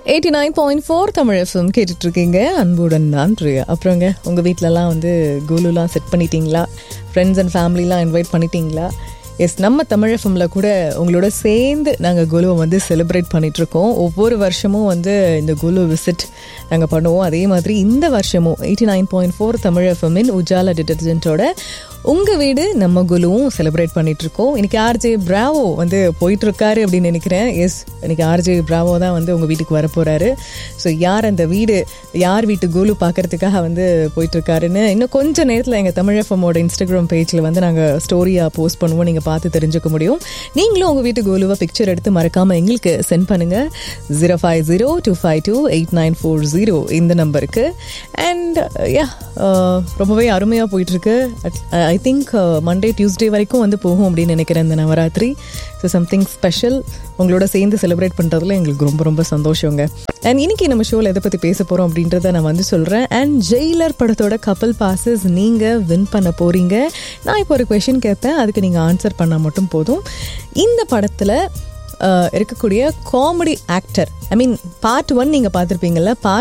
eighty nine point four Tamil FM கேட்டுட்டு இருக்கீங்க அன்புடன் நான் பிரியா அப்புறங்க உங்கள் வீட்டிலலாம் வந்து கோலுலாம் செட் பண்ணிட்டீங்களா ஃப்ரெண்ட்ஸ் அண்ட் ஃபேமிலிலாம் இன்வைட் பண்ணிட்டீங்களா எஸ் நம்ம தமிழ் எஃப்எம்ல கூட உங்களோட சேர்ந்து நாங்கள் குலுவை வந்து செலிப்ரேட் பண்ணிட்டு இருக்கோம் ஒவ்வொரு வருஷமும் வந்து இந்த குலு விசிட் நாங்கள் பண்ணுவோம் அதே மாதிரி இந்த வருஷமும் eighty nine point four Tamil எஃப்எம்மின் உஜாலா டிட்டர்ஜென்ட்டோட உங்கள் வீடு நம்ம குலுவும் செலிப்ரேட் பண்ணிட்டு இருக்கோம் இன்னைக்கு ஆர்ஜே பிராவோ வந்து போயிட்டு இருக்காரு அப்படின்னு நினைக்கிறேன் எஸ் இன்னைக்கு ஆர்ஜே பிராவோ தான் வந்து உங்கள் வீட்டுக்கு வர போறாரு ஸோ யார் அந்த வீடு யார் வீட்டு குலு பார்க்கறதுக்காக வந்து போயிட்டு இருக்காருன்னு இன்னும் கொஞ்ச நேரத்தில் எங்கள் தமிழ் எஃப்எம்மோட இன்ஸ்டாகிராம் பேஜில் வந்து நாங்கள் ஸ்டோரியாக போஸ்ட் பண்ணுவோம் நீங்கள் பார்த்து தெரிஞ்சுக்க முடியும் நீங்களும் உங்கள் வீட்டு கோலுவை பிக்சர் எடுத்து மறக்காமல் எங்களுக்கு சென்ட் பண்ணுங்கள் zero five zero two five two eight nine four zero இந்த நம்பருக்கு அண்ட் யா ரொம்பவே அருமையாக போயிட்டுருக்கு ஐ திங்க் மண்டே டியூஸ்டே வரைக்கும் வந்து போகும் அப்படின்னு நினைக்கிறேன் இந்த நவராத்திரி ஸோ சம்திங் ஸ்பெஷல் உங்களோட சேர்ந்து செலிப்ரேட் பண்ணுறதுல எங்களுக்கு ரொம்ப ரொம்ப சந்தோஷங்க அண்ட் இன்னைக்கு நம்ம ஷோவில் எதை பற்றி பேச போகிறோம் அப்படின்றத நான் வந்து சொல்கிறேன் அண்ட் ஜெயிலர் படத்தோட கப்பல் பாசஸ் நீங்கள் வின் பண்ண போகிறீங்க நான் இப்போ ஒரு கொஷின் கேட்பேன் அதுக்கு நீங்கள் ஆன்சர் பண்ணால் மட்டும் போதும் இந்த படத்தில் இருக்கக்கூடிய comedy actor I mean part one நீங்கள் பார்த்துருப்பீங்கல்ல பார்ட்